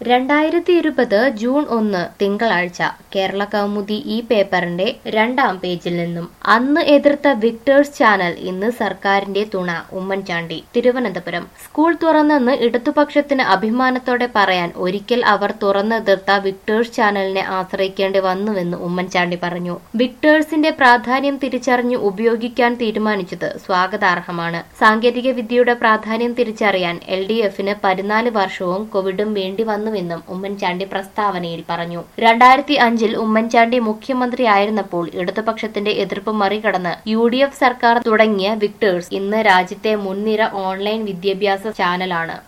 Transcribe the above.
രണ്ടായിരത്തി ഇരുപത് ജൂൺ ഒന്ന് തിങ്കളാഴ്ച കേരള കൗമുദി ഈ പേപ്പറിന്റെ രണ്ടാം പേജിൽ നിന്നും അന്ന് എതിർത്ത വിക്ടേഴ്സ് ചാനൽ ഇന്ന് സർക്കാരിന്റെ തുണ ഉമ്മൻചാണ്ടി തിരുവനന്തപുരം സ്കൂൾ തുറന്നെന്ന് ഇടതുപക്ഷത്തിന് അഭിമാനത്തോടെ പറയാൻ ഒരിക്കൽ അവർ തുറന്നെതിർത്ത വിക്ടേഴ്സ് ചാനലിനെ ആശ്രയിക്കേണ്ടി വന്നുവെന്ന് ഉമ്മൻചാണ്ടി പറഞ്ഞു വിക്ടേഴ്സിന്റെ പ്രാധാന്യം തിരിച്ചറിഞ്ഞു ഉപയോഗിക്കാൻ തീരുമാനിച്ചത് സ്വാഗതാർഹമാണ് സാങ്കേതിക വിദ്യയുടെ പ്രാധാന്യം തിരിച്ചറിയാൻ എൽ ഡി എഫിന് പതിനാല് വർഷവും കോവിഡും വേണ്ടി വന്നുവെന്നും ഉമ്മൻചാണ്ടി പ്രസ്താവനയിൽ പറഞ്ഞു രണ്ടായിരത്തി അഞ്ചിൽ ഉമ്മൻചാണ്ടി മുഖ്യമന്ത്രിയായിരുന്നപ്പോൾ ഇടതുപക്ഷത്തിന്റെ എതിർപ്പ് മറികടന്ന് യു ഡി എഫ് സർക്കാർ തുടങ്ങിയ വിക്ടേഴ്സ് ഇന്ന് രാജ്യത്തെ മുൻനിര ഓൺലൈൻ വിദ്യാഭ്യാസ ചാനലാണ്